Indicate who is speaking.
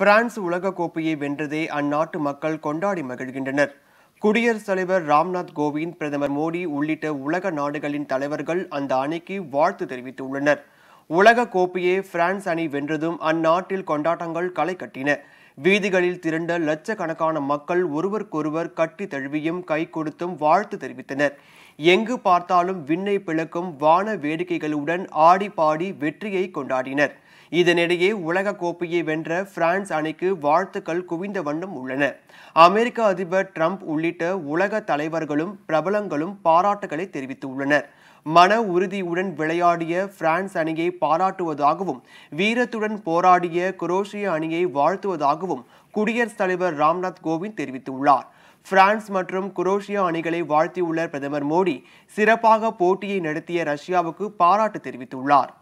Speaker 1: France உலக கோப்பையை வென்றதை அந்நாட்டு மக்கள் கொண்டாடி மகிழ்கின்றனர் குடியரசுத் தலைவர் ராம்நாத் கோவிந்த் பிரதமர் மோடி உள்ளிட்ட உலக நாடுகளின் தலைவர்கள் அந்த அணிக்கு வாழ்த்து தெரிவித்துள்ளனர் உலக கோப்பையை பிரான்ஸ் அணி வென்றதும் அந்நாட்டில் கொண்டாட்டங்கள் களை கட்டின வீதிகளில் திரண்ட லட்சக்கணக்கான மக்கள் ஒருவருக்கொருவர் கட்டி தழுவியும் கை கொடுத்தும் வாழ்த்து தெரிவித்தனர் எங்கு பார்த்தாலும் விண்ணை பிளக்கும் வான வேடிக்கைகளுடன் ஆடி பாடி வெற்றியை கொண்டாடினர் இதனிடையே உலக கோப்பையை வென்ற பிரான்ஸ் அணிக்கு வாழ்த்துக்கள் குவிந்த வண்ணம் உள்ளன அமெரிக்க அதிபர் ட்ரம்ப் உள்ளிட்ட உலக தலைவர்களும் பிரபலங்களும் பாராட்டுகளை தெரிவித்துள்ளனர் மன உறுதியுடன் விளையாடிய பிரான்ஸ் அணியை பாராட்டுவதாகவும் வீரத்துடன் போராடிய குரோஷிய அணியை வாழ்த்துவதாகவும் குடியரசுத் தலைவர் ராம்நாத் கோவிந்த் தெரிவித்துள்ளார் பிரான்ஸ் மற்றும் குரோஷியா அணிகளை வாழ்த்தியுள்ள பிரதமர் மோடி சிறப்பாக போட்டியை நடத்திய ரஷ்யாவுக்கு பாராட்டு தெரிவித்துள்ளார்